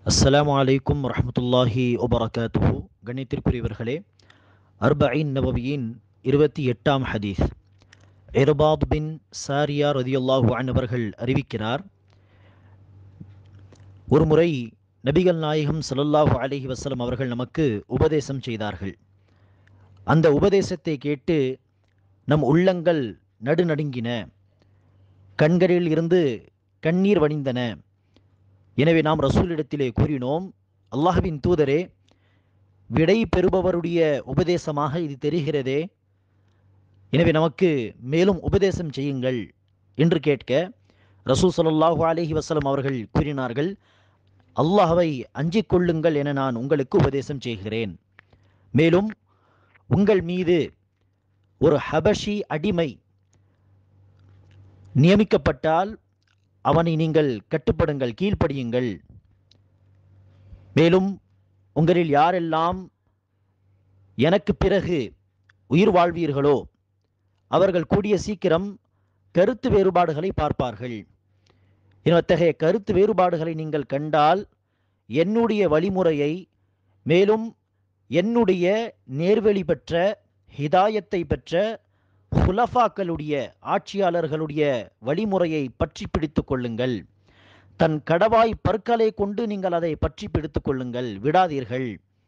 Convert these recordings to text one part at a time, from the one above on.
அஸ்ஸலாமு அலைக்கும் வரஹ்மத்துல்லாஹி வபரகாத்துஹு கணித்திற்குரியவர்களே அர்பஇன் நபவியின் இருபத்தி எட்டாம் ஹதீஸ் இர்பாத் பின் சாரியா ரதியுல்லாஹு அன்னவர்கள் அறிவிக்கிறார் ஒருமுறை நபிகள் நாயகம் ஸல்லல்லாஹு அலைஹி வஸல்லம் அவர்கள் நமக்கு உபதேசம் செய்தார்கள் அந்த உபதேசத்தை கேட்டு நம் உள்ளங்கள் நடுநடுங்கின கண்களில் இருந்து கண்ணீர் வடிந்தன எனவே நாம் ரசூலிடத்திலே கூறினோம் அல்லாஹ்வின் தூதரே விடை பெறுபவருடைய உபதேசமாக இது தெரிகிறதே எனவே நமக்கு மேலும் உபதேசம் செய்யுங்கள் என்று கேட்க ரசூல் ஸல்லல்லாஹு அலைஹி வஸல்லம் அவர்கள் கூறினார்கள் அல்லாஹ்வை அஞ்சிக் கொள்ளுங்கள் என நான் உங்களுக்கு உபதேசம் செய்கிறேன் மேலும் உங்கள் மீது ஒரு ஹபஷி அடிமை நியமிக்கப்பட்டால் அவனை நீங்கள் கட்டுப்படுங்கள் கீழ்ப்படியுங்கள் மேலும் உங்களில் யாரெல்லாம் எனக்கு பிறகு உயிர் வாழ்வீர்களோ அவர்கள் கூடிய சீக்கிரம் கருத்து வேறுபாடுகளை பார்ப்பார்கள் இன்னும் அத்தகைய கருத்து வேறுபாடுகளை நீங்கள் கண்டால் என்னுடைய வழிமுறையை மேலும் என்னுடைய நேர்வழி பெற்ற ஹிதாயத்தை பெற்ற ஹுலஃபாக்களுடைய ஆட்சியாளர்களுடைய வழிமுறையை பற்றி பிடித்து கொள்ளுங்கள் தன் கடவாய் பற்களை கொண்டு நீங்கள் அதை பற்றி பிடித்து கொள்ளுங்கள் விடாதீர்கள்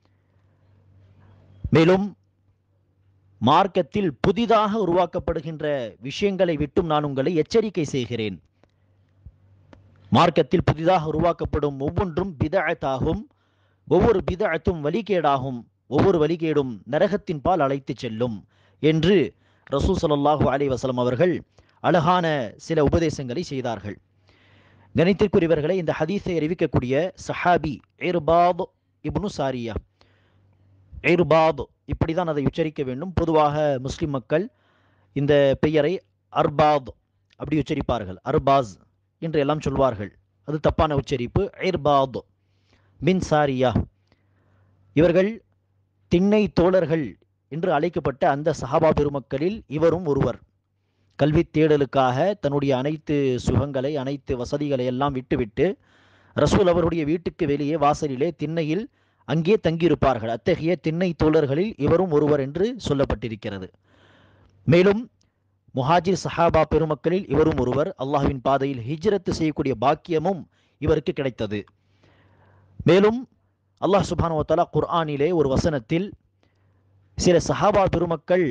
மேலும் மார்க்கத்தில் புதிதாக உருவாக்கப்படுகின்ற விஷயங்களை விட்டும் நான் உங்களை எச்சரிக்கை செய்கிறேன் மார்க்கத்தில் புதிதாக உருவாக்கப்படும் ஒவ்வொன்றும் பிதஅத்தாகும் ஒவ்வொரு பிதஅத்தும் வழிகேடாகும் ஒவ்வொரு வழிகேடும் நரகத்தின் பால் அழைத்து செல்லும் என்று ரசூல் ஸல்லல்லாஹு அலைஹி வஸல்லம் அவர்கள் அழகான சில உபதேசங்களை செய்தார்கள் கணித்திற்குரியவர்களை இந்த ஹதீஸை அறிவிக்கக்கூடிய சஹாபி இர்பாப் இப்னு சாரியா இர்பாப் இப்படி தான் அதை உச்சரிக்க வேண்டும் பொதுவாக முஸ்லிம் மக்கள் இந்த பெயரை அர்பாப் அப்படி உச்சரிப்பார்கள் அர்பாஸ் என்று எல்லாம் சொல்வார்கள் அது தப்பான உச்சரிப்பு இர்பாப் மின் சாரியா இவர்கள் திண்ணை தோழர்கள் என்று அழைக்கப்பட்ட அந்த சஹாபா பெருமக்களில் இவரும் ஒருவர் கல்வி தேடலுக்காக தன்னுடைய அனைத்து சுகங்களை அனைத்து வசதிகளை எல்லாம் விட்டுவிட்டு ரசூல் அவருடைய வீட்டுக்கு வெளியே வாசலிலே திண்ணையில் அங்கே தங்கியிருப்பார்கள் அத்தகைய திண்ணை தோழர்களில் இவரும் ஒருவர் என்று சொல்லப்பட்டிருக்கிறது மேலும் முஹாஜிர் சஹாபா பெருமக்களில் இவரும் ஒருவர் அல்லாஹ்வின் பாதையில் ஹிஜ்ரத்து செய்யக்கூடிய பாக்கியமும் இவருக்கு கிடைத்தது மேலும் அல்லாஹ் சுபானுவத்தாலா குர்ஆனிலே ஒரு வசனத்தில் சில சஹாபா பெருமக்கள்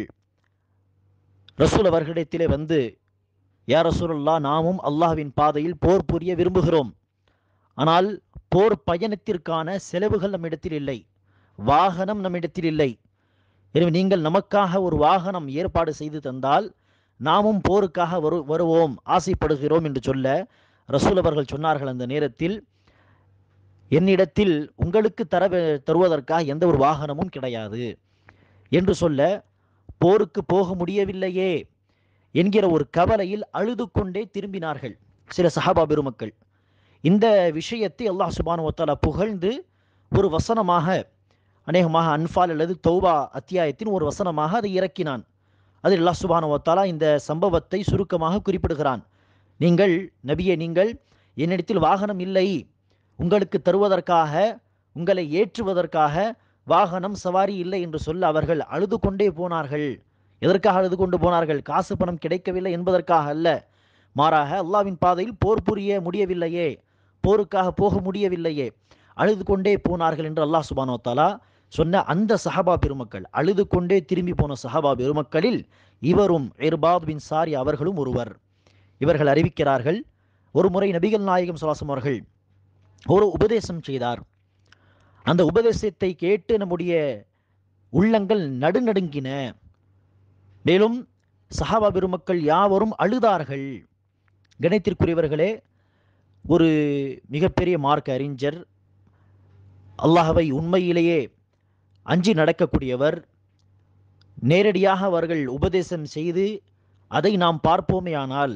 ரசூல் அவர்களிடத்திலே வந்து யா ரசூலுல்லா நாமும் அல்லாஹ்வின் பாதையில் போர் புரிய விரும்புகிறோம் ஆனால் போர் பயணத்திற்கான செலவுகள் நம்மிடத்தில் இல்லை வாகனம் நம்மிடத்தில் இல்லை எனவே நீங்கள் நமக்காக ஒரு வாகனம் ஏற்பாடு செய்து தந்தால் நாமும் போருக்காக வரு வருவோம் ஆசைப்படுகிறோம் என்று சொல்ல ரசூல் அவர்கள் சொன்னார்கள் அந்த நேரத்தில் என்னிடத்தில் உங்களுக்கு தர தருவதற்காக எந்த ஒரு வாகனமும் கிடையாது என்று சொல்ல போருக்கு போக முடியவில்லையே என்கிற ஒரு கவலையில் அழுது கொண்டே திரும்பினார்கள் சில சஹாபா பெருமக்கள் இந்த விஷயத்தை அல்லாஹ் சுபானுவத்தாலா புகழ்ந்து ஒரு வசனமாக அநேகமாக அன்பால் அல்லது தௌபா அத்தியாயத்தின் ஒரு வசனமாக அதை இறக்கினான் அதில் அல்லாஹ் சுபானுவத்தாலா இந்த சம்பவத்தை சுருக்கமாக குறிப்பிடுகிறான் நீங்கள் நபியே நீங்கள் என்னிடத்தில் வாகனம் இல்லை உங்களுக்கு தருவதற்காக உங்களை ஏற்றுவதற்காக வாகனம் சவாரி இல்லை என்று சொல்ல அவர்கள் அழுது கொண்டே போனார்கள் எதற்காக அழுது கொண்டு போனார்கள் காசு பணம் கிடைக்கவில்லை என்பதற்காக அல்ல மாறாக அல்லாவின் பாதையில் போர் புரிய முடியவில்லையே போருக்காக போக முடியவில்லையே அழுது கொண்டே போனார்கள் என்று அல்லாஹ் சுபானோ தாலா சொன்ன அந்த சஹாபா பெருமக்கள் அழுது கொண்டே திரும்பி போன சஹாபா பெருமக்களில் இவரும் இர்பாத் பின் சாரி அவர்களும் ஒருவர் இவர்கள் அறிவிக்கிறார்கள் ஒரு முறை நபிகள் நாயகம் சுலாசம் அவர்கள் ஒரு உபதேசம் செய்தார் அந்த உபதேசத்தை கேட்டு நம்முடைய உள்ளங்கள் நடுநடுங்கின மேலும் சஹாபா பெருமக்கள் யாவரும் அழுதார்கள் கணத்திற்குரியவர்களே ஒரு மிகப்பெரிய மார்க்க அறிஞர் அல்லாஹவை உண்மையிலேயே அஞ்சி நடக்கக்கூடியவர் நேரடியாக அவர்கள் உபதேசம் செய்து அதை நாம் பார்ப்போமே ஆனால்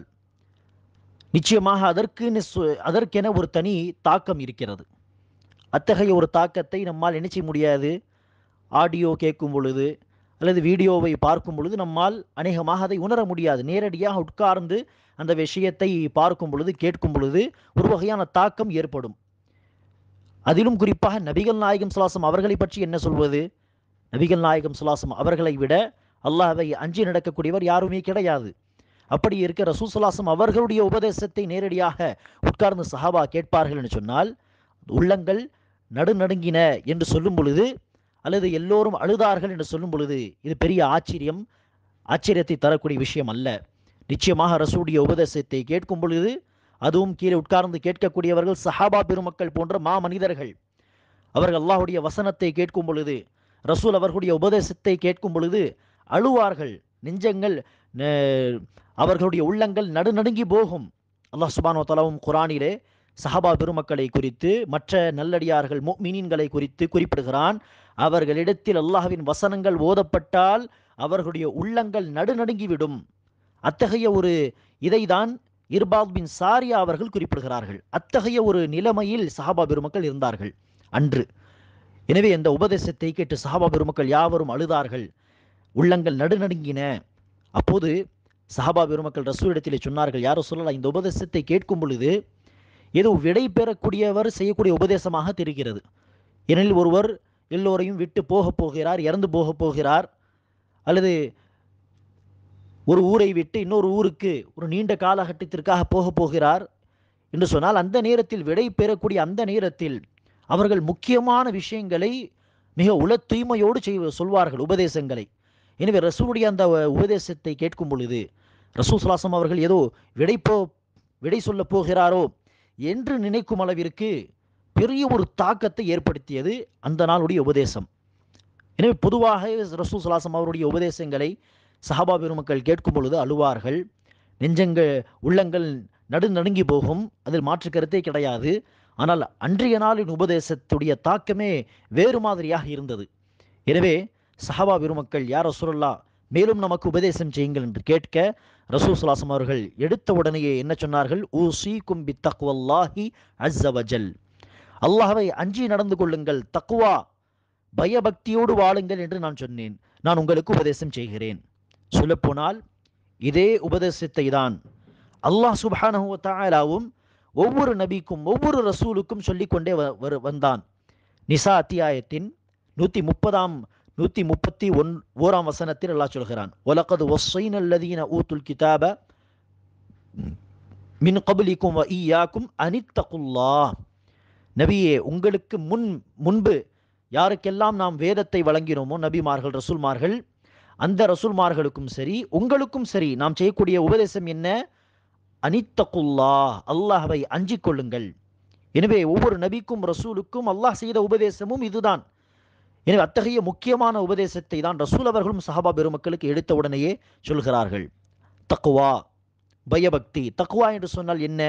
நிச்சயமாக அதற்கு அதற்கென ஒரு தனி தாக்கம் இருக்கிறது அத்தகைய ஒரு தாக்கத்தை நம்மால் நினைச்ச முடியாது ஆடியோ கேட்கும் பொழுது அல்லது வீடியோவை பார்க்கும் பொழுது நம்மால் அநேகமாக அதை உணர முடியாது நேரடியாக உட்கார்ந்து அந்த விஷயத்தை பார்க்கும் பொழுது கேட்கும் பொழுது ஒரு வகையான தாக்கம் ஏற்படும் அதிலும் குறிப்பாக நபிகள் நாயகம் சுலாசம் அவர்களை பற்றி என்ன சொல்வது நபிகள் நாயகம் சுலாசம் அவர்களை விட அல்லாஹ்வை அஞ்சி நடக்கக்கூடியவர் யாருமே கிடையாது அப்படி இருக்க ரசூல் சுல்லாசம் அவர்களுடைய உபதேசத்தை நேரடியாக உட்கார்ந்து சஹாபா கேட்பார்கள் என்று சொன்னால் உள்ளங்கள் நடுநடுங்கின என்று சொல்லும் பொழுது அல்லது எல்லோரும் அழுதார்கள் என்று சொல்லும் பொழுது இது பெரிய ஆச்சரியம் ஆச்சரியத்தை தரக்கூடிய விஷயம் அல்ல நிச்சயமாக ரசூடைய உபதேசத்தை கேட்கும் பொழுது அதுவும் கீழே உட்கார்ந்து கேட்கக்கூடியவர்கள் சஹாபா பெருமக்கள் போன்ற மா மனிதர்கள் அவர்கள் அல்லாஹுடைய வசனத்தை கேட்கும் பொழுது ரசூல் அவர்களுடைய உபதேசத்தை கேட்கும் பொழுது அழுவார்கள் நெஞ்சங்கள் ந- அவர்களுடைய உள்ளங்கள் நடுநடுங்கி போகும் அல்லாஹ் சுபானோ தலாவும் குரானிலே சஹாபா பெருமக்களை குறித்து மற்ற நல்லடியார்கள் மீனின்களை குறித்து குறிப்பிடுகிறான் அவர்களிடத்தில் அல்லாஹ்வின் வசனங்கள் ஓதப்பட்டால் அவர்களுடைய உள்ளங்கள் நடுநடுங்கிவிடும் அத்தகைய ஒரு இதைதான் இர்பாத் பின் சாரியா அவர்கள் குறிப்பிடுகிறார்கள் அத்தகைய ஒரு நிலைமையில் சஹாபா பெருமக்கள் இருந்தார்கள் அன்று எனவே இந்த உபதேசத்தை கேட்டு சஹாபா பெருமக்கள் யாவரும் அழுதார்கள் உள்ளங்கள் நடுநடுங்கின அப்போது சஹாபா பெருமக்கள் ரசூலிடத்திலே சொன்னார்கள் யாரோ சொல்லலாம் இந்த உபதேசத்தை கேட்கும் பொழுது ஏதோ விடை பெறக்கூடியவர் செய்யக்கூடிய உபதேசமாக தெரிகிறது ஏனெனில் ஒருவர் எல்லோரையும் விட்டு போகப் போகிறார் இறந்து போகப் போகிறார் அல்லது ஒரு ஊரை விட்டு இன்னொரு ஊருக்கு ஒரு நீண்ட காலகட்டத்திற்காக போகப் போகிறார் என்று சொன்னால் அந்த நேரத்தில் விடை பெறக்கூடிய அந்த நேரத்தில் அவர்கள் முக்கியமான விஷயங்களை மிக உள தூய்மையோடு செய்வ சொல்வார்கள் உபதேசங்களை எனவே ரசூலுடைய அந்த உபதேசத்தை கேட்கும் பொழுது ரசூல் சுலாசம் அவர்கள் ஏதோ விடை போ விடை சொல்லப் போகிறாரோ என்று நினைக்கும் அளவிற்கு பெரிய ஒரு தாக்கத்தை ஏற்படுத்தியது அந்த நாளுடைய உபதேசம் எனவே பொதுவாக ரசூல் சுலாசம் அவருடைய உபதேசங்களை சஹாபா பெருமக்கள் கேட்கும் பொழுது அழுவார்கள் நெஞ்சங்கள் உள்ளங்கள் நடு நடுங்கி போகும் அதில் மாற்று கருத்தே கிடையாது ஆனால் அன்றைய நாளின் உபதேசத்துடைய தாக்கமே வேறு மாதிரியாக இருந்தது எனவே சஹாபா பெருமக்கள் யார் ரசூலுல்லா மேலும் நமக்கு உபதேசம் செய்யுங்கள் என்று கேட்க ரசூல் சுலாசம் அவர்கள் எடுத்த உடனேயே என்ன சொன்னார்கள் ஊசி கும்பி தக்வல்லாஹி அஸ்ஸவஜல் அல்லாஹ்வை அஞ்சி நடந்து கொள்ளுங்கள் தக்குவா பயபக்தியோடு வாழுங்கள் என்று நான் சொன்னேன் நான் உங்களுக்கு உபதேசம் செய்கிறேன் சொல்லப்போனால் இதே உபதேசத்தை தான் அல்லாஹ் சுப்ஹானஹு வ தஆலாவும் ஒவ்வொரு நபிக்கும் ஒவ்வொரு ரசூலுக்கும் சொல்லிக்கொண்டே வ- வரு- வந்தான் நிசா அத்தியாயத்தின் நூற்றி முப்பதாம் நூற்றி முப்பத்தி ஒன் ஓராம் வசனத்தில் அல்லாஹ் சொல்கிறான் ஒலகது ஒஸ்ஸைன் அல்லதீன ஊத்துல் கிதாப மின் கபலிக்கும் வ ஈயாக்கும் அனித்தகுல்லா நபியே உங்களுக்கு முன் முன்பு யாருக்கெல்லாம் நாம் வேதத்தை வழங்கினோமோ நபிமார்கள் ரசூல்மார்கள் அந்த ரசூல்மார்களுக்கும் சரி உங்களுக்கும் சரி நாம் செய்யக்கூடிய உபதேசம் என்ன அனித்தகுல்லா அல்லாஹ்வை அஞ்சிக் கொள்ளுங்கள் எனவே ஒவ்வொரு நபிக்கும் ரசூலுக்கும் அல்லாஹ் செய்த உபதேசமும் இதுதான் எனவே அத்தகைய முக்கியமான உபதேசத்தை தான் ரசூல் அவர்களும் சஹாபா பெருமக்களுக்கு எடுத்த உடனேயே சொல்கிறார்கள் தக்குவா பயபக்தி தக்குவா என்று சொன்னால் என்ன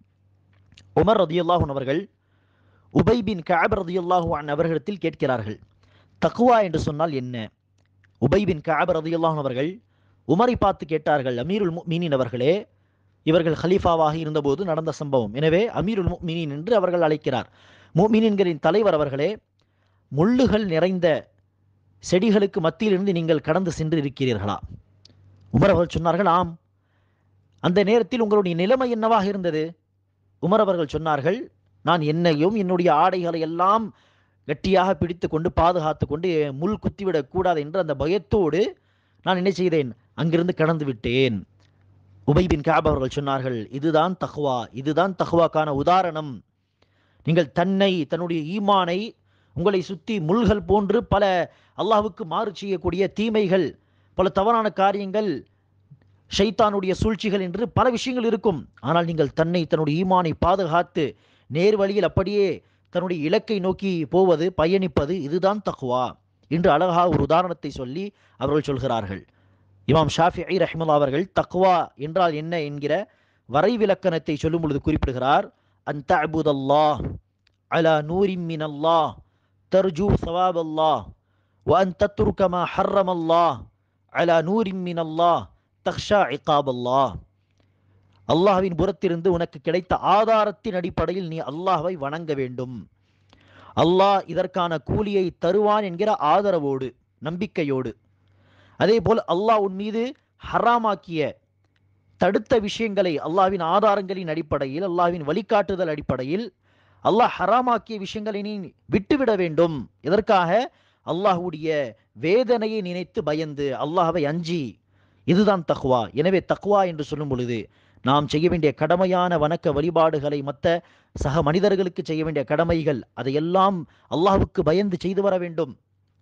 உமர் ரதியுல்லாஹன் அவர்கள் உபை பின் கஅப் ரதியுல்லாஹு அன் அவர்களிடத்தில் கேட்கிறார்கள் தக்குவா என்று சொன்னால் என்ன உபை பின் கஅப் ரதியுல்லாஹன் அவர்கள் உமரை பார்த்து கேட்டார்கள் அமீருல் மீனின் அவர்களே இவர்கள் ஹலீஃபாவாக இருந்தபோது நடந்த சம்பவம் எனவே அமீருல் மீனின் என்று அவர்கள் அழைக்கிறார் மீனின்களின் தலைவர் அவர்களே முள்ளுகள் நிறைந்த செடிகளுக்கு மத்தியிலிருந்து நீங்கள் கடந்து சென்று இருக்கிறீர்களா உமர் அவர்கள் சொன்னார்கள் ஆம் அந்த நேரத்தில் உங்களுடைய நிலைமை என்னவாக இருந்தது உமர் அவர்கள் சொன்னார்கள் நான் என்னையும் என்னுடைய ஆடைகளை எல்லாம் கட்டியாக பிடித்து கொண்டு பாதுகாத்து கொண்டு முள் குத்திவிடக் கூடாது என்று அந்த பயத்தோடு நான் என்ன செய்தேன் அங்கிருந்து கடந்து விட்டேன் உபை பின் காப் அவர்கள் சொன்னார்கள் இதுதான் தஹ்வா இதுதான் தஹ்வாக்கான உதாரணம் நீங்கள் தன்னை தன்னுடைய ஈமானை உங்களை சுற்றி முள்கள் போன்று பல அல்லாஹ்வுக்கு மாறு செய்யக்கூடிய தீமைகள் பல தவறான காரியங்கள் ஷைத்தானுடைய சூழ்ச்சிகள் என்று பல விஷயங்கள் இருக்கும் ஆனால் நீங்கள் தன்னை தன்னுடைய ஈமானை பாதுகாத்து நேர் வழியில் அப்படியே தன்னுடைய இலக்கை நோக்கி போவது பயணிப்பது இதுதான் தக்குவா என்று அழகாக ஒரு உதாரணத்தை சொல்லி அவர்கள் சொல்கிறார்கள் இமாம் ஷாஃபி ரஹ்முல்லா அவர்கள் தக்வா என்றால் என்ன என்கிற வரைவிலக்கணத்தை சொல்லும் பொழுது குறிப்பிடுகிறார் அன் தஅபுதல்லாஹ் அலா நூரின் மின் அல்லாஹ் தர்ஜூ சவாப் அல்லாஹ் وأن تترك ما حرم الله على نور من الله தக்ஷா இகாப் அல்லாஹ் அல்லாஹ்வின் புறத்திலிருந்து உனக்கு கிடைத்த ஆதாரத்தின் அடிப்படையில் நீ அல்லாஹ்வை வணங்க வேண்டும் அல்லாஹ் இதற்கான கூலியை தருவான் என்கிற ஆதரவோடு நம்பிக்கையோடு அதே போல் அல்லாஹ் உன் மீது ஹராமாக்கிய தடுத்த விஷயங்களை அல்லாஹ்வின் ஆதாரங்களின் அடிப்படையில் அல்லாஹ்வின் வழிகாட்டுதல் அடிப்படையில் அல்லாஹ் ஹராமாக்கிய விஷயங்களை நீ விட்டுவிட வேண்டும் எதற்காக அல்லாஹ்வுடைய வேதனையை நினைத்து பயந்து அல்லாஹ்வை அஞ்சி இதுதான் தக்வா எனவே தக்வா என்று சொல்லும் பொழுது நாம் செய்ய வேண்டிய கடமையான வணக்க வழிபாடுகளை மற்ற சக மனிதர்களுக்கு செய்ய வேண்டிய கடமைகள் அதையெல்லாம் அல்லாஹ்வுக்கு பயந்து செய்து வர வேண்டும்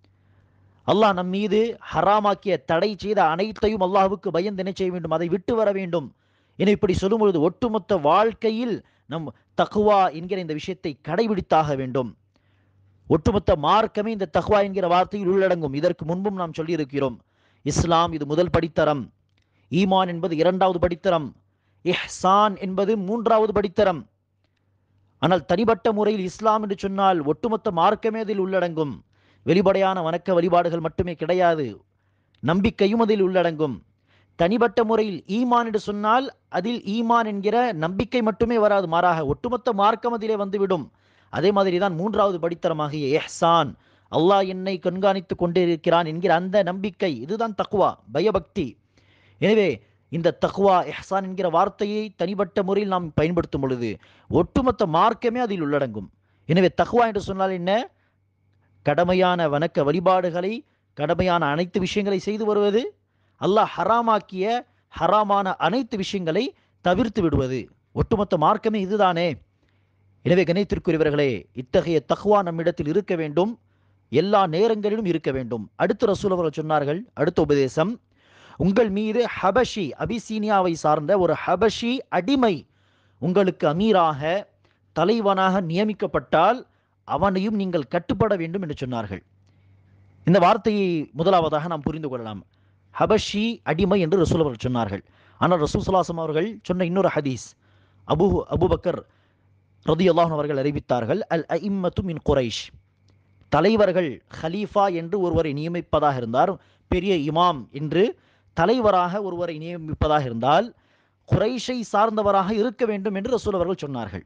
அல்லாஹ் நம் மீது ஹராமாக்கிய தடை செய்த அனைத்தையும் அல்லாஹ்வுக்கு பயந்து என்ன செய்ய வேண்டும் அதை விட்டு வர வேண்டும் என இப்படி சொல்லும் பொழுது ஒட்டுமொத்த வாழ்க்கையில் நம் தக்குவா என்கிற இந்த விஷயத்தை கடைபிடித்தாக வேண்டும் ஒட்டுமொத்த மார்க்கமே இந்த தக்வா என்கிற வார்த்தையில் உள்ளடங்கும் இதற்கு முன்பும் நாம் சொல்லியிருக்கிறோம் இஸ்லாம் இது முதல் படித்தரம் ஈமான் என்பது இரண்டாவது படித்தரம் இஹ்சான் என்பது மூன்றாவது படித்தரம் ஆனால் தனிப்பட்ட முறையில் இஸ்லாம் என்று சொன்னால் ஒட்டுமொத்த மார்க்கமே அதில் உள்ளடங்கும் வெளிப்படையான வணக்க வழிபாடுகள் மட்டுமே கிடையாது நம்பிக்கையும் அதில் உள்ளடங்கும் தனிப்பட்ட முறையில் ஈமான் என்று சொன்னால் அதில் ஈமான் என்கிற நம்பிக்கை மட்டுமே வராது மாறாக ஒட்டுமொத்த மார்க்கம் அதிலே வந்துவிடும் அதே மாதிரி தான் மூன்றாவது படித்தரமாகிய எஹ்சான் அல்லாஹ் என்னை கண்காணித்துக் கொண்டிருக்கிறான் என்கிற அந்த நம்பிக்கை இதுதான் தக்குவா பயபக்தி எனவே இந்த தக்வா எஹ்சான் என்கிற வார்த்தையை தனிப்பட்ட முறையில் நாம் பயன்படுத்தும் பொழுது ஒட்டுமொத்த மார்க்கமே அதில் உள்ளடங்கும் எனவே தக்வா என்று சொன்னால் என்ன கடமையான வணக்க வழிபாடுகளை கடமையான அனைத்து விஷயங்களை செய்து வருவது அல்லாஹ் ஹராமாக்கிய ஹராமான அனைத்து விஷயங்களை தவிர்த்து விடுவது ஒட்டுமொத்த மார்க்கமே இதுதானே எனவே கணித்திற்குரியவர்களே இத்தகைய தக்வா நம்மிடத்தில் இருக்க வேண்டும் எல்லா நேரங்களிலும் இருக்க வேண்டும் அடுத்து ரசூல் அவர்கள் சொன்னார்கள் அடுத்த உபதேசம் உங்கள் மீது ஹபஷி அபிசீனியாவை சார்ந்த ஒரு ஹபஷி அடிமை உங்களுக்கு அமீராக தலைவனாக நியமிக்கப்பட்டால் அவனையும் நீங்கள் கட்டுப்பட வேண்டும் என்று சொன்னார்கள் இந்த வார்த்தையை முதலாவதாக நாம் புரிந்து கொள்ளலாம் ஹபஷி அடிமை என்று ரசூல் அவர்கள் சொன்னார்கள் ஆனால் ரசூல் சலாசம் அவர்கள் சொன்ன இன்னொரு ஹதீஸ் அபு அபுபக்கர் ரதி அல்லாஹன் அவர்கள் அறிவித்தார்கள் அல் அஇம்மத்து மின் குரைஷ் தலைவர்கள் ஹலீஃபா என்று ஒருவரை நியமிப்பதாக இருந்தார் பெரிய இமாம் என்று தலைவராக ஒருவரை நியமிப்பதாக இருந்தால் குறைஷை சார்ந்தவராக இருக்க வேண்டும் என்று ரசூல் அவர்கள் சொன்னார்கள்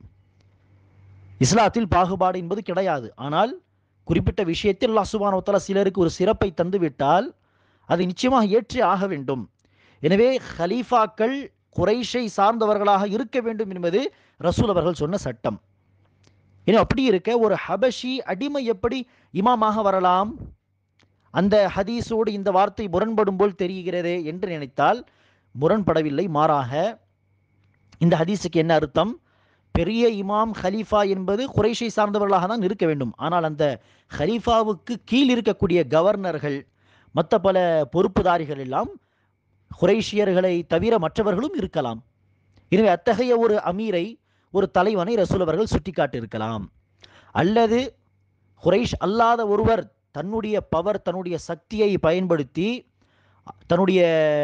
இஸ்லாத்தில் பாகுபாடு என்பது கிடையாது ஆனால் குறிப்பிட்ட விஷயத்தில் அல்லாஹ் சுபானவத்தால சிலருக்கு ஒரு சிறப்பை தந்து விட்டால் அதை நிச்சயமாக ஏற்றி ஆக வேண்டும் எனவே ஹலீஃபாக்கள் குறைஷை சார்ந்தவர்களாக இருக்க வேண்டும் என்பது ரசூல் அவர்கள் சொன்ன சட்டம் ஏன்னா அப்படி இருக்க ஒரு ஹபஷி அடிமை எப்படி இமாமாக வரலாம் அந்த ஹதீஸோடு இந்த வார்த்தை முரண்படும் போல் தெரிகிறதே என்று நினைத்தால் முரண்படவில்லை மாறாக இந்த ஹதீஸுக்கு என்ன அர்த்தம் பெரிய இமாம் ஹலீஃபா என்பது குறைஷை சார்ந்தவர்களாக தான் இருக்க வேண்டும் ஆனால் அந்த ஹலீஃபாவுக்கு கீழ் இருக்கக்கூடிய கவர்னர்கள் மற்ற பல பொறுப்புதாரிகள் எல்லாம் குறைஷியர்களை தவிர மற்றவர்களும் இருக்கலாம் எனவே அத்தகைய ஒரு அமீரை ஒரு தலைவனை ரசூல் அவர்கள் சுட்டிக்காட்டி இருக்கலாம் அல்லது குறைஷ் அல்லாத ஒருவர் தன்னுடைய பவர் தன்னுடைய சக்தியை பயன்படுத்தி தன்னுடைய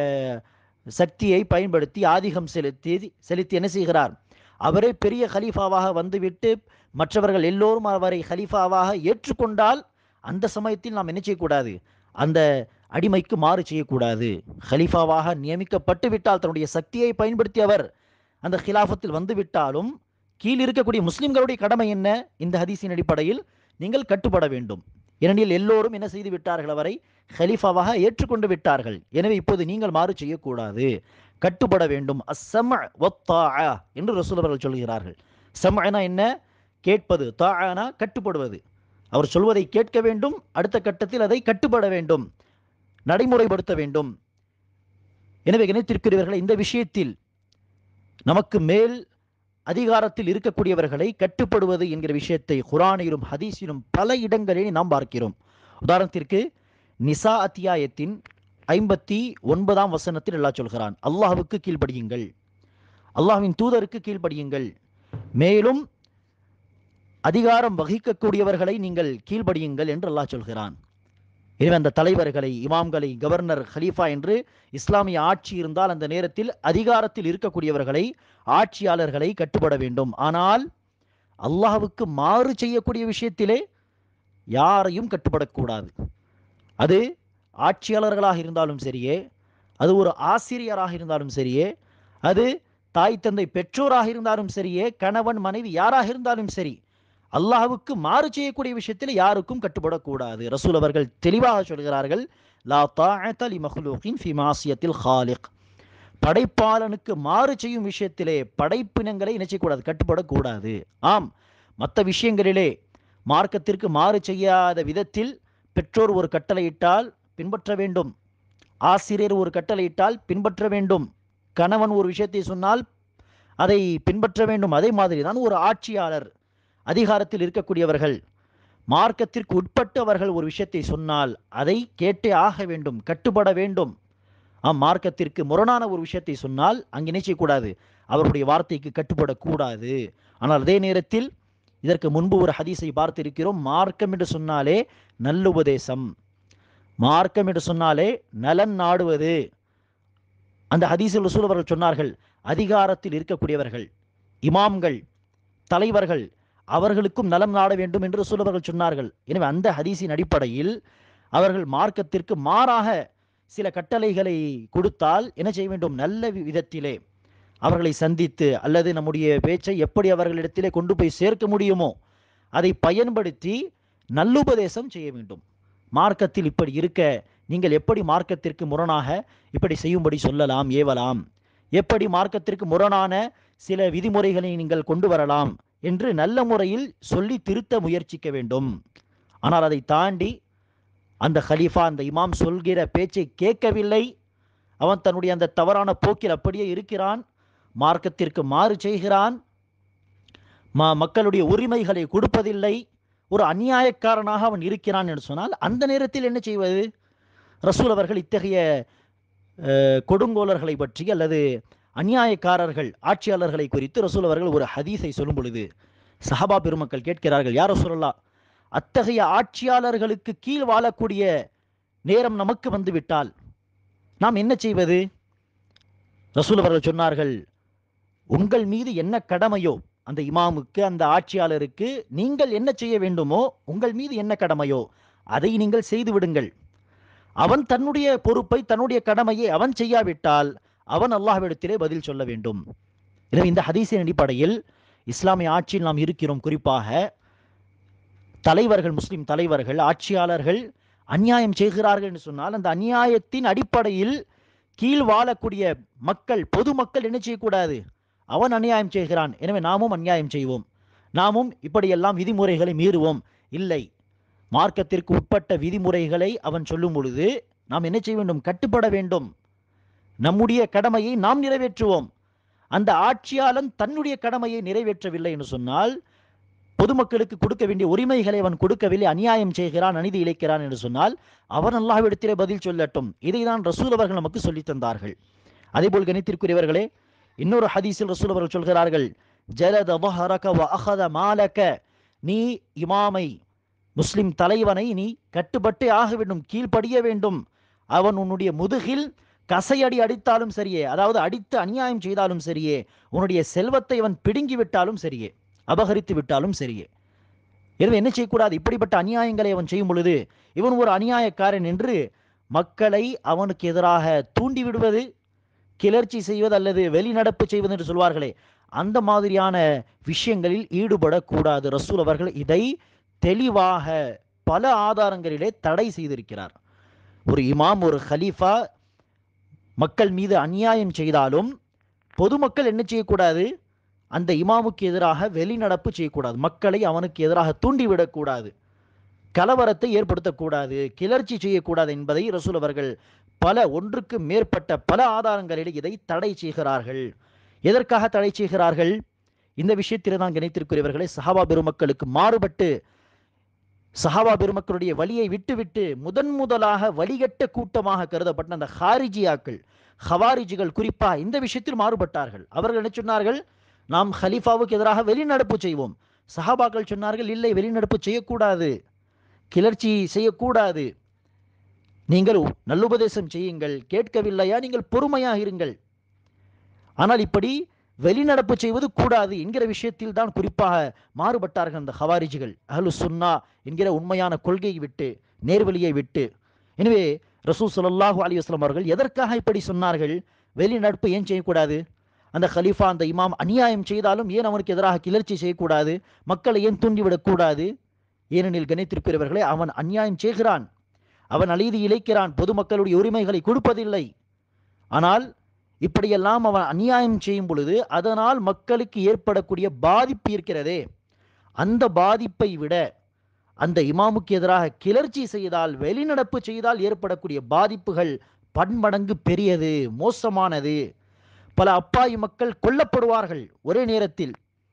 சக்தியை பயன்படுத்தி ஆதிக்கம் செலுத்தி செலுத்தி என்ன செய்கிறார் அவரே பெரிய ஹலீஃபாவாக வந்துவிட்டு மற்றவர்கள் எல்லோரும் அவரை ஹலீஃபாவாக ஏற்றுக்கொண்டால் அந்த சமயத்தில் நாம் என்ன செய்யக்கூடாது அந்த அடிமைக்கு மாறு செய்யக்கூடாது ஹலீஃபாவாக நியமிக்கப்பட்டு விட்டால் தன்னுடைய சக்தியை பயன்படுத்தி அவர் அந்த ஹிலாஃபத்தில் வந்து விட்டாலும் கீழ் இருக்கக்கூடிய முஸ்லிம்களுடைய கடமை என்ன இந்த ஹதீஸின் அடிப்படையில் நீங்கள் கட்டுப்பட வேண்டும் ஏனெனில் எல்லோரும் என்ன செய்து விட்டார்கள் அவரை ஹலீஃபாவாக ஏற்றுக்கொண்டு விட்டார்கள் எனவே இப்போது நீங்கள் மாறு செய்யக்கூடாது கட்டுப்பட வேண்டும் அஸ்ஸம் என்று ரசூல் அவர்கள் சொல்கிறார்கள் சம்னா என்ன கேட்பது தானா கட்டுப்படுவது அவர் சொல்வதை கேட்க வேண்டும் அடுத்த கட்டத்தில் அதை கட்டுப்பட வேண்டும் நடைமுறைப்படுத்த வேண்டும் எனவே இணைத்திருக்கிறவர்கள் இந்த விஷயத்தில் நமக்கு மேல் அதிகாரத்தில் இருக்கக்கூடியவர்களை கட்டுப்படுவது என்கிற விஷயத்தை குரானிலும் ஹதீஸிலும் பல இடங்களில் நாம் பார்க்கிறோம் உதாரணத்திற்கு நிசா அத்தியாயத்தின் ஐம்பத்தி ஒன்பதாம் வசனத்தில் அல்லாஹ் சொல்கிறான் அல்லாஹ்வுக்கு கீழ்ப்படியுங்கள் அல்லாஹ்வின் தூதருக்கு கீழ்ப்படியுங்கள் மேலும் அதிகாரம் வகிக்கக்கூடியவர்களை நீங்கள் கீழ்ப்படியுங்கள் என்று அல்லாஹ் சொல்கிறான் எனவே அந்த தலைவர்களை இமாம்களை கவர்னர் ஹலீஃபா என்று இஸ்லாமிய ஆட்சி இருந்தால் அந்த நேரத்தில் அதிகாரத்தில் இருக்கக்கூடியவர்களை ஆட்சியாளர்களை கட்டுப்பட வேண்டும் ஆனால் அல்லாஹ்வுக்கு மாறு செய்யக்கூடிய விஷயத்திலே யாரையும் கட்டுப்படக்கூடாது அது ஆட்சியாளர்களாக இருந்தாலும் சரியே அது ஒரு ஆசிரியராக இருந்தாலும் சரியே அது தாய் தந்தை பெற்றோராக இருந்தாலும் சரியே கணவன் மனைவி யாராக இருந்தாலும் சரி அல்லாஹ்வுக்கு மாறு செய்யக்கூடிய விஷயத்தில் யாருக்கும் கட்டுப்படக்கூடாது ரசூல் அவர்கள் தெளிவாக சொல்கிறார்கள் லா தாஅத லி மஹ்லூகின் ஃபி மாசியத்தில் ஹாலிக் படைப்பாளனுக்கு மாறு செய்யும் விஷயத்திலே படைப்பினங்களை என்ன செய்யக்கூடாது கட்டுப்படக்கூடாது ஆம் மற்ற விஷயங்களிலே மார்க்கத்திற்கு மாறு செய்யாத விதத்தில் பெற்றோர் ஒரு கட்டளையிட்டால் பின்பற்ற வேண்டும் ஆசிரியர் ஒரு கட்டளையிட்டால் பின்பற்ற வேண்டும் கணவன் ஒரு விஷயத்தை சொன்னால் அதை பின்பற்ற வேண்டும் அதே மாதிரி தான் ஒரு ஆட்சியாளர் அதிகாரத்தில் இருக்கக்கூடியவர்கள் மார்க்கத்திற்கு உட்பட்டு அவர்கள் ஒரு விஷயத்தை சொன்னால் அதை கேட்டே ஆக வேண்டும் கட்டுப்பட வேண்டும் ஆம் மார்க்கத்திற்கு முரணான ஒரு விஷயத்தை சொன்னால் அங்கே என்ன செய்யக்கூடாது அவருடைய வார்த்தைக்கு கட்டுப்படக்கூடாது ஆனால் அதே நேரத்தில் இதற்கு முன்பு ஒரு ஹதீஸை பார்த்திருக்கிறோம் மார்க்கம் என்று சொன்னாலே நல்லுபதேசம் மார்க்கம் என்று சொன்னாலே நலன் நாடுவது அந்த ஹதீஸில் ரசூல் அவர்கள் சொன்னார்கள் அதிகாரத்தில் இருக்கக்கூடியவர்கள் இமாம்கள் தலைவர்கள் அவர்களுக்கும் நலம் நாட வேண்டும் என்று ரசூல் அவர்கள் சொன்னார்கள் எனவே அந்த ஹதீஸின் அடிப்படையில் அவர்கள் மார்க்கத்திற்கு மாறாக சில கட்டளைகளை கொடுத்தால் என்ன செய்ய வேண்டும் நல்ல விதத்திலே அவர்களை சந்தித்து அல்லது நம்முடைய பேச்சை எப்படி அவர்களிடத்திலே கொண்டு போய் சேர்க்க முடியுமோ அதை பயன்படுத்தி நல்லுபதேசம் செய்ய வேண்டும் மார்க்கத்தில் இப்படி இருக்க நீங்கள் எப்படி மார்க்கத்திற்கு முரணாக இப்படி செய்யும்படி சொல்லலாம் ஏவலாம் எப்படி மார்க்கத்திற்கு முரணான சில விதிமுறைகளை நீங்கள் கொண்டு வரலாம் என்று நல்ல முறையில் சொல்லி திருத்த முயற்சிக்க வேண்டும் ஆனால் அதை தாண்டி அந்த ஹலீஃபா அந்த இமாம் சொல்கிற பேச்சை கேட்கவில்லை அவன் தன்னுடைய அந்த தவறான போக்கில் அப்படியே இருக்கிறான் மார்க்கத்திற்கு மாறு செய்கிறான் ம மக்களுடைய உரிமைகளை கொடுப்பதில்லை ஒரு அநியாயக்காரனாக அவன் இருக்கிறான் என்று சொன்னால் அந்த நேரத்தில் என்ன செய்வது ரசூல் அவர்கள் இத்தகைய அஹ், கொடுங்கோலர்களை பற்றி அல்லது அநியாயக்காரர்கள் ஆட்சியாளர்களை குறித்து ரசூல் அவர்கள் ஒரு ஹதீஸை சொல்லும் பொழுது சஹாபா பெருமக்கள் கேட்கிறார்கள் யார் ரசூலல்லா அத்தகைய ஆட்சியாளர்களுக்கு கீழ் வாழக்கூடிய நேரம் நமக்கு வந்துவிட்டால் நாம் என்ன செய்வது ரசூல் அவர்கள் சொன்னார்கள் உங்கள் மீது என்ன கடமையோ அந்த இமாமுக்கு அந்த ஆட்சியாளருக்கு நீங்கள் என்ன செய்ய வேண்டுமோ உங்கள் மீது என்ன கடமையோ அதை நீங்கள் செய்து விடுங்கள் அவன் தன்னுடைய பொறுப்பை தன்னுடைய கடமையை அவன் செய்யாவிட்டால் அவன் அல்லாஹ்விடத்திலே பதில் சொல்ல வேண்டும் எனவே இந்த ஹதீஸின் அடிப்படையில் இஸ்லாமிய ஆட்சியில் நாம் இருக்கிறோம் குறிப்பாக தலைவர்கள் முஸ்லிம் தலைவர்கள் ஆட்சியாளர்கள் அநியாயம் செய்கிறார்கள் என்று சொன்னால் அந்த அநியாயத்தின் அடிப்படையில் கீழ் வாழக்கூடிய மக்கள் பொதுமக்கள் என்ன செய்யக்கூடாது அவன் அநியாயம் செய்கிறான் எனவே நாமும் அநியாயம் செய்வோம் நாமும் இப்படியெல்லாம் விதிமுறைகளை மீறுவோம் இல்லை மார்க்கத்திற்கு உட்பட்ட விதிமுறைகளை அவன் சொல்லும் பொழுது நாம் என்ன செய்ய வேண்டும் கட்டுப்பட வேண்டும் நம்முடைய கடமையை நாம் நிறைவேற்றுவோம் அந்த ஆட்சியாளன் தன்னுடைய கடமையை நிறைவேற்றவில்லை என்று சொன்னால் பொதுமக்களுக்கு கொடுக்க வேண்டிய உரிமைகளை அவன் கொடுக்கவில்லை அநியாயம் செய்கிறான் அநீதி இழைக்கிறான் என்று சொன்னால் அவன் அல்லாஹ்விடத்திலே பதில் சொல்லட்டும் இதை தான் ரசூல் அவர்கள் நமக்கு சொல்லித் தந்தார்கள் அதேபோல் கணித்திற்குரியவர்களே இன்னொரு ஹதீஸில் ரசூல் அவர்கள் சொல்கிறார்கள் ஜலத வஹரக வ அஹத மாலக நீ இமாமை முஸ்லிம் தலைவனை நீ கட்டுப்பட்டே ஆக வேண்டும் கீழ்ப்படிய வேண்டும் அவன் உன்னுடைய முதுகில் கசையடி அடித்தாலும் சரியே அதாவது அடித்து அநியாயம் செய்தாலும் சரியே உன்னுடைய செல்வத்தை அவன் பிடுங்கி விட்டாலும் சரியே அபகரித்து விட்டாலும் சரியே எனவே என்ன செய்யக்கூடாது இப்படிப்பட்ட அநியாயங்களை அவன் செய்யும் பொழுது இவன் ஒரு அநியாயக்காரன் என்று மக்களை அவனுக்கு எதிராக தூண்டி விடுவது கிளர்ச்சி செய்வது அல்லது வெளிநடப்பு செய்வது என்று சொல்வார்களே அந்த மாதிரியான விஷயங்களில் ஈடுபடக்கூடாது ரசூல் அவர்கள் இதை தெளிவாக பல ஆதாரங்களிலே தடை செய்திருக்கிறார் ஒரு இமாம் ஒரு ஹலீஃபா மக்கள் மீது அநியாயம் செய்தாலும் பொதுமக்கள் என்ன செய்யக்கூடாது அந்த இமாமுக்கு எதிராக வெளிநடப்பு செய்யக்கூடாது மக்களை அவனுக்கு எதிராக தூண்டிவிடக்கூடாது கலவரத்தை ஏற்படுத்தக்கூடாது கிளர்ச்சி செய்யக்கூடாது என்பதை ரசூல் அவர்கள் பல ஒன்றுக்கு மேற்பட்ட பல ஆதாரங்களில் இதை தடை செய்கிறார்கள் எதற்காக தடை செய்கிறார்கள் இந்த விஷயத்தில் தான் கணித்திருக்கிறவர்களை சஹாபா பெருமக்களுக்கு மாறுபட்டு சஹாபா பெருமக்களுடைய வழியை விட்டுவிட்டு முதன் முதலாக வழிகட்ட கூட்டமாக கருதப்பட்ட அந்த ஹாரிஜியாக்கள் ஹவாரிஜிகள் குறிப்பா இந்த விஷயத்தில் மாறுபட்டார்கள் அவர்கள் என்ன சொன்னார்கள் நாம் ஹலீஃபாவுக்கு எதிராக வெளிநடப்பு செய்வோம் சஹாபாக்கள் சொன்னார்கள் இல்லை வெளிநடப்பு செய்யக்கூடாது கிளர்ச்சி செய்யக்கூடாது நீங்கள் நல்லுபதேசம் செய்யுங்கள் கேட்கவில்லையா நீங்கள் பொறுமையாக இருங்கள் ஆனால் இப்படி வெளிநடப்பு செய்வது கூடாது என்கிற விஷயத்தில் தான் குறிப்பாக மாறுபட்டார்கள் அந்த ஹவாரிஜிகள் அஹ்லு சுன்னா என்கிற உண்மையான கொள்கையை விட்டு நேர்வழியை விட்டு எனவே ரசூல் ஸல்லல்லாஹு அலைஹி வஸல்லம் அவர்கள் எதற்காக இப்படி சொன்னார்கள் வெளிநடப்பு ஏன் செய்யக்கூடாது அந்த ஹலீஃபா அந்த இமாம் அநியாயம் செய்தாலும் ஏன் அவனுக்கு எதிராக கிளர்ச்சி செய்யக்கூடாது மக்களை ஏன் தூண்டிவிடக்கூடாது ஏனெனில் கணித்திருக்கிறவர்களே அவன் அநியாயம் செய்கிறான் அவன் அநீதி இழைக்கிறான் பொதுமக்களுடைய உரிமைகளை கொடுப்பதில்லை ஆனால் இப்படியெல்லாம் அவன் அநியாயம் செய்யும் பொழுது அதனால் மக்களுக்கு ஏற்படக்கூடிய பாதிப்பு இருக்கிறதே அந்த பாதிப்பை விட அந்த இமாமுக்கு எதிராக கிளர்ச்சி செய்தால் வெளிநடப்பு செய்தால் ஏற்படக்கூடிய பாதிப்புகள் பன்மடங்கு பெரியது மோசமானது பல அப்பாவி மக்கள் கொல்லப்படுவார்கள் ஒரே நேரத்தில்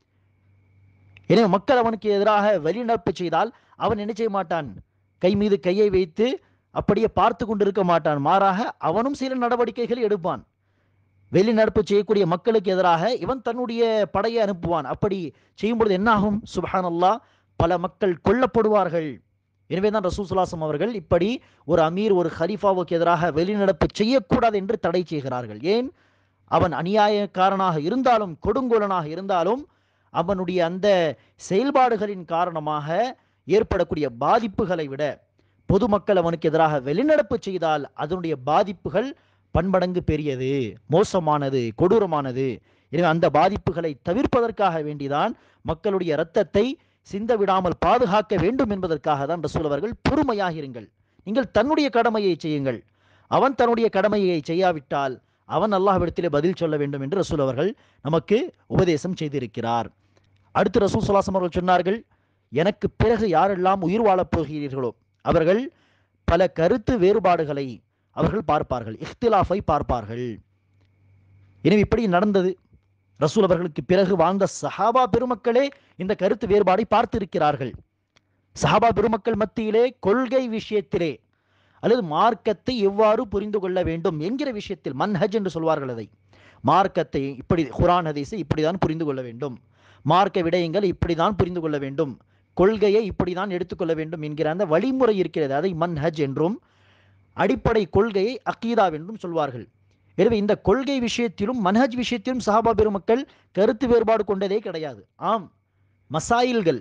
எனவே மக்கள் அவனுக்கு எதிராக வெளிநடப்பு செய்தால் அவன் என்ன செய்ய மாட்டான் கை மீது கையை வைத்து அப்படியே பார்த்து கொண்டிருக்க மாட்டான் மாறாக அவனும் சில நடவடிக்கைகளை எடுப்பான் வெளிநடப்பு செய்யக்கூடிய மக்களுக்கு எதிராக இவன் தன்னுடைய படையை அனுப்புவான் அப்படி செய்யும் பொழுது என்னாகும் சுபஹான் அல்லாஹ் பல மக்கள் கொல்லப்படுவார்கள் எனவே தான் ரசூசுலாசம் அவர்கள் இப்படி ஒரு அமீர் ஒரு ஹலீஃபாவுக்கு எதிராக வெளிநடப்பு செய்யக்கூடாது என்று தடை செய்கிறார்கள் ஏன் அவன் அநியாயக்காரனாக இருந்தாலும் கொடுங்கோலனாக இருந்தாலும் அவனுடைய அந்த செயல்பாடுகளின் காரணமாக ஏற்படக்கூடிய பாதிப்புகளை விட பொதுமக்கள் அவனுக்கு எதிராக வெளிநடப்பு செய்தால் அதனுடைய பாதிப்புகள் பன்மடங்கு பெரியது மோசமானது கொடூரமானது எனவே அந்த பாதிப்புகளை தவிர்ப்பதற்காக வேண்டிதான் மக்களுடைய இரத்தத்தை சிந்த விடாமல் பாதுகாக்க வேண்டும் என்பதற்காக தான் ரசூல் அவர்கள் பொறுமையாக இருங்கள் நீங்கள் தன்னுடைய கடமையை செய்யுங்கள் அவன் தன்னுடைய கடமையை செய்யாவிட்டால் அவன் அல்லாஹ்விடத்திலே பதில் சொல்ல வேண்டும் என்று ரசூல் அவர்கள் நமக்கு உபதேசம் செய்திருக்கிறார் அடுத்து ரசூல் சுல்லாசம் அவர்கள் சொன்னார்கள் எனக்கு பிறகு யாரெல்லாம் உயிர் வாழப் போகிறீர்களோ அவர்கள் பல கருத்து வேறுபாடுகளை அவர்கள் பார்ப்பார்கள் இஃப்திலாஃபை பார்ப்பார்கள் எனவே இப்படி நடந்தது ரசூல் அவர்களுக்கு பிறகு வாழ்ந்த சஹாபா பெருமக்களே இந்த கருத்து வேறுபாடை பார்த்திருக்கிறார்கள் சஹாபா பெருமக்கள் மத்தியிலே கொள்கை விஷயத்திலே அல்லது மார்க்கத்தை எவ்வாறு புரிந்து கொள்ள வேண்டும் என்கிற விஷயத்தில் மன்ஹஜ் என்று சொல்வார்கள் அதை மார்க்கத்தை இப்படி குரான் ஹதீஸை இப்படிதான் புரிந்து கொள்ள வேண்டும் மார்க்க விடயங்கள் இப்படிதான் புரிந்து கொள்ள வேண்டும் கொள்கையை இப்படிதான் எடுத்துக்கொள்ள வேண்டும் என்கிற அந்த வழிமுறை இருக்கிறது அதை மன்ஹஜ் என்றும் அடிப்படை கொள்கையை அக்கீதா என்றும் சொல்வார்கள் எனவே இந்த கொள்கை விஷயத்திலும் மன்ஹஜ் விஷயத்திலும் சஹாபா பெருமக்கள் கருத்து வேறுபாடு கொண்டதே கிடையாது ஆம் மசாயில்கள்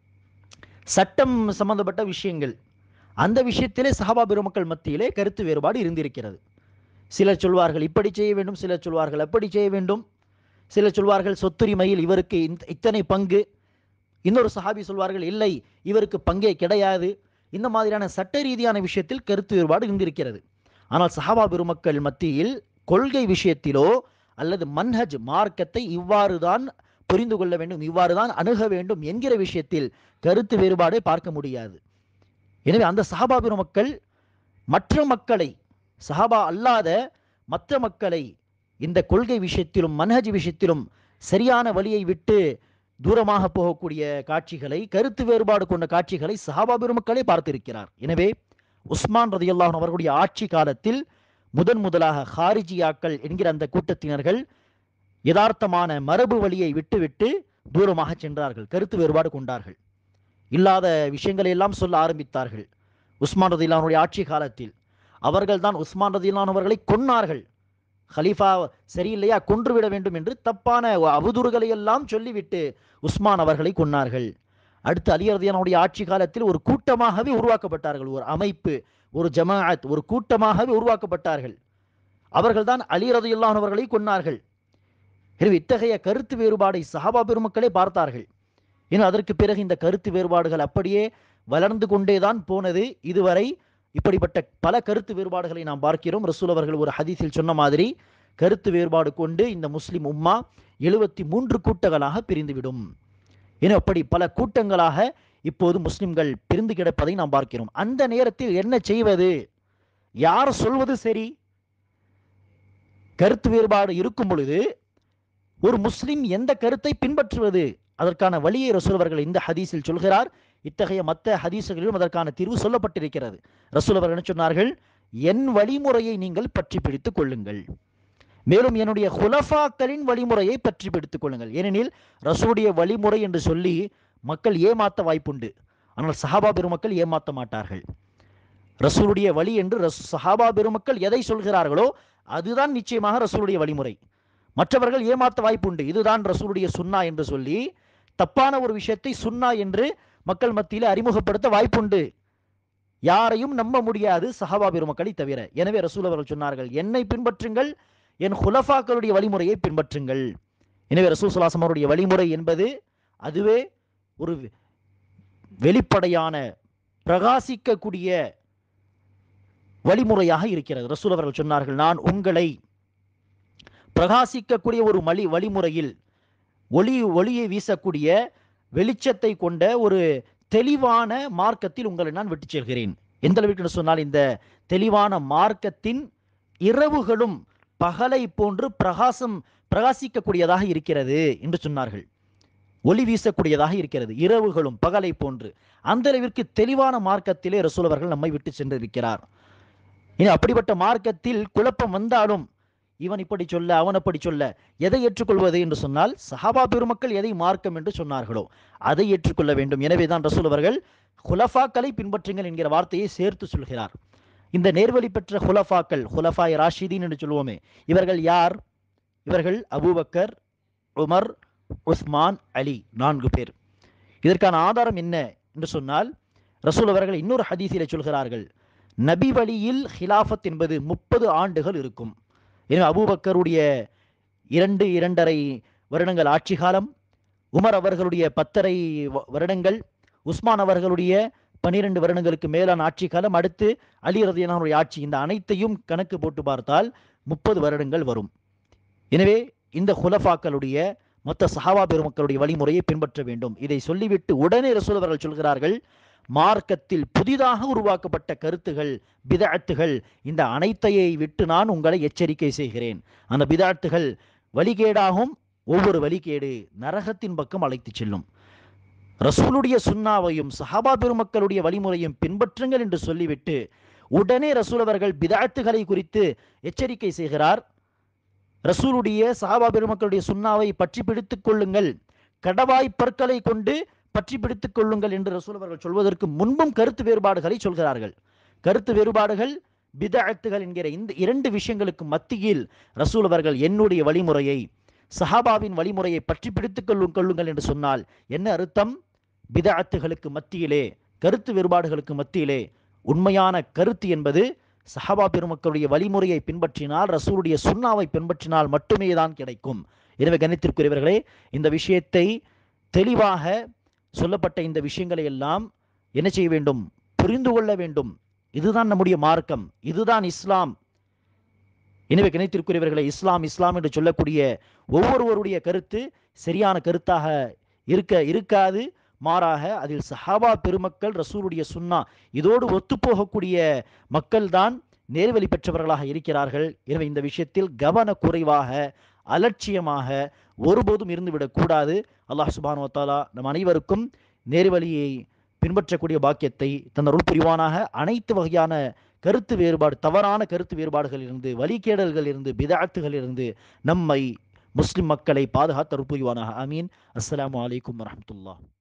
சட்டம் சம்பந்தப்பட்ட விஷயங்கள் அந்த விஷயத்திலே சஹாபா பெருமக்கள் மத்தியிலே கருத்து வேறுபாடு இருந்திருக்கிறது சிலர் சொல்வார்கள் இப்படி செய்ய வேண்டும் சிலர் சொல்வார்கள் அப்படி செய்ய வேண்டும் சிலர் சொல்வார்கள் சொத்துரிமையில் இவருக்கு இந்த- இத்தனை பங்கு இன்னொரு சஹாபி சொல்வார்கள் இல்லை இவருக்கு பங்கே கிடையாது இந்த மாதிரியான சட்ட ரீதியான விஷயத்தில் கருத்து வேறுபாடு இருந்திருக்கிறது ஆனால் சஹாபா பெருமக்கள் மத்தியில் கொள்கை விஷயத்திலோ அல்லது மன்ஹஜ் மார்க்கத்தை இவ்வாறு தான் புரிந்து கொள்ள வேண்டும் இவ்வாறு தான் அணுக வேண்டும் என்கிற விஷயத்தில் கருத்து வேறுபாடை பார்க்க முடியாது எனவே அந்த சஹாபா பெருமக்கள் மற்ற மக்களை சஹாபா அல்லாத மற்ற மக்களை இந்த கொள்கை விஷயத்திலும் மன்ஹஜ் விஷயத்திலும் சரியான வழியை விட்டு தூரமாக போகக்கூடிய காட்சிகளை கருத்து வேறுபாடு கொண்ட காட்சிகளை சஹாபா பெருமக்களே பார்த்திருக்கிறார் எனவே உஸ்மான் ரதியல்லாஹன் அவர்களுடைய ஆட்சி காலத்தில் முதன் முதலாக ஹாரிஜியாக்கள் என்கிற அந்த கூட்டத்தினர்கள் யதார்த்தமான மரபு வழியை விட்டுவிட்டு தூரமாக சென்றார்கள் கருத்து வேறுபாடு கொண்டார்கள் இல்லாத விஷயங்களை எல்லாம் சொல்ல ஆரம்பித்தார்கள் உஸ்மான் ரதிலானுடைய ஆட்சி காலத்தில் அவர்கள்தான் உஸ்மான் ரதிலான் அவர்களை கொன்னார்கள் ஹலீஃபா சரியில்லையா கொன்றுவிட வேண்டும் என்று தப்பான அவதூறுகளை எல்லாம் சொல்லிவிட்டு உஸ்மான் அவர்களை கொன்னார்கள் அடுத்து அலி ரதியானுடைய ஆட்சி காலத்தில் ஒரு கூட்டமாகவே உருவாக்கப்பட்டார்கள் ஒரு அமைப்பு ஒரு ஜமாஅத் ஒரு கூட்டமாகவே உருவாக்கப்பட்டார்கள் அவர்கள்தான் அலி ரதியுல்லான் அவர்களை கொன்னார்கள் எனவே இத்தகைய கருத்து வேறுபாடை சஹாபா பெருமக்களே பார்த்தார்கள் இன்னும் அதற்கு பிறகு இந்த கருத்து வேறுபாடுகள் அப்படியே வளர்ந்து கொண்டேதான் போனது இதுவரை இப்படிப்பட்ட பல கருத்து வேறுபாடுகளை நாம் பார்க்கிறோம் ரசூல் அவர்கள் ஒரு ஹதீஸில் சொன்ன மாதிரி கருத்து வேறுபாடு கொண்டு இந்த முஸ்லிம் உம்மா எழுபத்தி மூன்று கூட்டங்களாக பிரிந்துவிடும் என அப்படி பல கூட்டங்களாக இப்போது முஸ்லிம்கள் பிரிந்து கிடப்பதை நாம் பார்க்கிறோம் அந்த நேரத்தில் என்ன செய்வது யார் சொல்வது சரி கருத்து வேறுபாடு இருக்கும் பொழுது ஒரு முஸ்லிம் எந்த கருத்தை பின்பற்றுவது அதற்கான வழியை ரசூல் அவர்கள் இந்த ஹதீஸில் சொல்கிறார் இத்தகைய மற்ற ஹதீசுகளிலும் அதற்கான தீர்வு சொல்லப்பட்டிருக்கிறது ரசூல் அவர்கள் என்ன சொன்னார்கள் என் வழிமுறையை நீங்கள் பற்றி பிடித்துக் கொள்ளுங்கள் மேலும் என்னுடைய ஹுலஃபாக்களின் வழிமுறையை பற்றி பிடித்துக் கொள்ளுங்கள் ஏனெனில் ரசூலுடைய வழிமுறை என்று சொல்லி மக்கள் ஏமாத்த வாய்ப்புண்டு ஆனால் சஹாபா பெருமக்கள் ஏமாத்த மாட்டார்கள் ரசூலுடைய வழி என்று ரஸ் சஹாபா பெருமக்கள் எதை சொல்கிறார்களோ அதுதான் நிச்சயமாக ரசூலுடைய வழிமுறை மற்றவர்கள் ஏமாத்த வாய்ப்புண்டு இதுதான் ரசூலுடைய சுன்னா என்று சொல்லி தப்பான ஒரு விஷயத்தை சுன்னா என்று மக்கள் மத்தியில் அறிமுகப்படுத்த வாய்ப்புண்டு யாரையும் நம்ப முடியாது சஹாபா பெருமக்களை தவிர எனவே ரசூல் அவர்கள் சொன்னார்கள் என்னை பின்பற்றுங்கள் என் ஹுலஃபாக்களுடைய வழிமுறையை பின்பற்றுங்கள் எனவே ரசூல் சுல்லாசம் அவருடைய வழிமுறை என்பது அதுவே ஒரு வெளிப்படையான பிரகாசிக்கக்கூடிய வழிமுறையாக இருக்கிறது ரசூல் அவர்கள் சொன்னார்கள் நான் உங்களை பிரகாசிக்கக்கூடிய ஒரு மலி வழிமுறையில் ஒளி ஒளியை வீசக்கூடிய வெளிச்சத்தை கொண்ட ஒரு தெளிவான மார்க்கத்தில் உங்களை நான் விட்டு செல்கிறேன் எந்த அளவிற்கு என்று சொன்னால் இந்த தெளிவான மார்க்கத்தின் இரவுகளும் பகலை போன்று பிரகாசம் பிரகாசிக்கக்கூடியதாக இருக்கிறது என்று சொன்னார்கள் ஒளி வீசக்கூடியதாக இருக்கிறது இரவுகளும் பகலை போன்று அந்த அளவிற்கு தெளிவான மார்க்கத்திலே ரசூல் அவர்கள் நம்மை விட்டு சென்றிருக்கிறார் இனி அப்படிப்பட்ட மார்க்கத்தில் குழப்பம் வந்தாலும் இவன் இப்படி சொல்ல அவன் அப்படி சொல்ல எதை ஏற்றுக்கொள்வது என்று சொன்னால் சஹாபா பெருமக்கள் எதை மார்க்கம் என்று சொன்னார்களோ அதை ஏற்றுக்கொள்ள வேண்டும் எனவே தான் ரசூல் அவர்கள் ஹுலஃபாக்களை பின்பற்றுங்கள் என்கிற வார்த்தையை சேர்த்து சொல்கிறார் இந்த நேர்வழி பெற்ற ஹுலஃபாக்கள் ஹுலஃபாய் ராஷிதீன் என்று சொல்லுவோமே இவர்கள் யார் இவர்கள் அபூபக்கர் உமர் உஸ்மான் அலி நான்கு பேர் இதற்கான ஆதாரம் என்ன என்று சொன்னால் ரசூல் அவர்கள் இன்னொரு ஹதீஸிலே சொல்கிறார்கள் நபி வழியில் ஹிலாஃபத் என்பது முப்பது ஆண்டுகள் இருக்கும் எனவே அபூபக்கருடைய இரண்டு இரண்டரை வருடங்கள் ஆட்சி காலம் உமர் அவர்களுடைய பத்தரை வ- வருடங்கள் உஸ்மான் அவர்களுடைய பனிரெண்டு வருடங்களுக்கு மேலான ஆட்சி காலம் அடுத்து அலி ரதியனாருடைய ஆட்சி இந்த அனைத்தையும் கணக்கு போட்டு பார்த்தால் முப்பது வருடங்கள் வரும் எனவே இந்த ஹுலஃபாக்களுடைய மொத்த சஹாபா பெருமக்களுடைய வழிமுறையை பின்பற்ற வேண்டும் இதை சொல்லிவிட்டு உடனே ரசூல் அவர்கள் சொல்கிறார்கள் மார்க்கத்தில் புதிதாக உருவாக்கப்பட்ட கருத்துகள் பிதஅத்துகள் இந்த அனைத்தையை விட்டு நான் உங்களை எச்சரிக்கை செய்கிறேன் அந்த பிதஅத்துகள் வழிகேடாகும் ஒவ்வொரு வழிகேடு நரகத்தின் பக்கம் அழைத்துச் செல்லும் ரசூலுடைய சுன்னாவையும் சஹாபா பெருமக்களுடைய வழிமுறையும் பின்பற்றுங்கள் என்று சொல்லிவிட்டு உடனே ரசூல் அவர்கள் பிதஅத்துகளை குறித்து எச்சரிக்கை செய்கிறார் ரசூலுடைய சஹாபா பெருமக்களுடைய சுன்னாவை பற்றி பிடித்துக் கொள்ளுங்கள் கடவாய் பற்களை கொண்டு பற்றி பிடித்துக் கொள்ளுங்கள் என்று ரசூல் அவர்கள் சொல்வதற்கு முன்பும் கருத்து வேறுபாடுகளை சொல்கிறார்கள் கருத்து வேறுபாடுகள் பிதஅத்துகள் என்கிற இந்த இரண்டு விஷயங்களுக்கு மத்தியில் ரசூல் அவர்கள் என்னுடைய வழிமுறையை சஹாபாவின் வழிமுறையை பற்றி பிடித்துக் கொள்ளும் கொள்ளுங்கள் என்று சொன்னால் என்ன அர்த்தம் பிதஅத்துகளுக்கு மத்தியிலே கருத்து வேறுபாடுகளுக்கு மத்தியிலே உண்மையான கருத்து என்பது சஹாபா பெருமக்களுடைய வழிமுறையை பின்பற்றினால் ரசூலுடைய சுன்னாவை பின்பற்றினால் மட்டுமே தான் கிடைக்கும் எனவே கணித்திற்குரியவர்களே இந்த விஷயத்தை தெளிவாக சொல்லப்பட்ட இந்த விஷயங்களை எல்லாம் என்ன செய்ய வேண்டும் புரிந்து கொள்ள வேண்டும் இதுதான் நம்முடைய மார்க்கம் இதுதான் இஸ்லாம் எனவே கிணைத்திற்குரியவர்களை இஸ்லாம் இஸ்லாம் என்று சொல்லக்கூடிய ஒவ்வொருவருடைய கருத்து சரியான கருத்தாக இருக்க இருக்காது மாறாக அதில் சஹாபா பெருமக்கள் ரசூலுடைய சுன்னா இதோடு ஒத்துப்போகக்கூடிய மக்கள்தான் நேர்வழி பெற்றவர்களாக இருக்கிறார்கள் எனவே இந்த விஷயத்தில் கவன குறைவாக அலட்சியமாக ஒருபோதும் இருந்துவிடக் கூடாது அல்லாஹ் சுபானு தாலா நம் அனைவருக்கும் நேர்வழியை பின்பற்றக்கூடிய பாக்கியத்தை தன் அருள் புரிவானாக அனைத்து வகையான கருத்து வேறுபாடு தவறான கருத்து வேறுபாடுகளில் இருந்து வழிகேடல்களில் இருந்து பிதாத்துகளில் இருந்து நம்மை முஸ்லிம் மக்களை பாதுகாத்து அருள் புரிவானாக அமீன் அஸ்ஸலாமு அலைக்கும் வரஹ்மத்துல்லாஹ்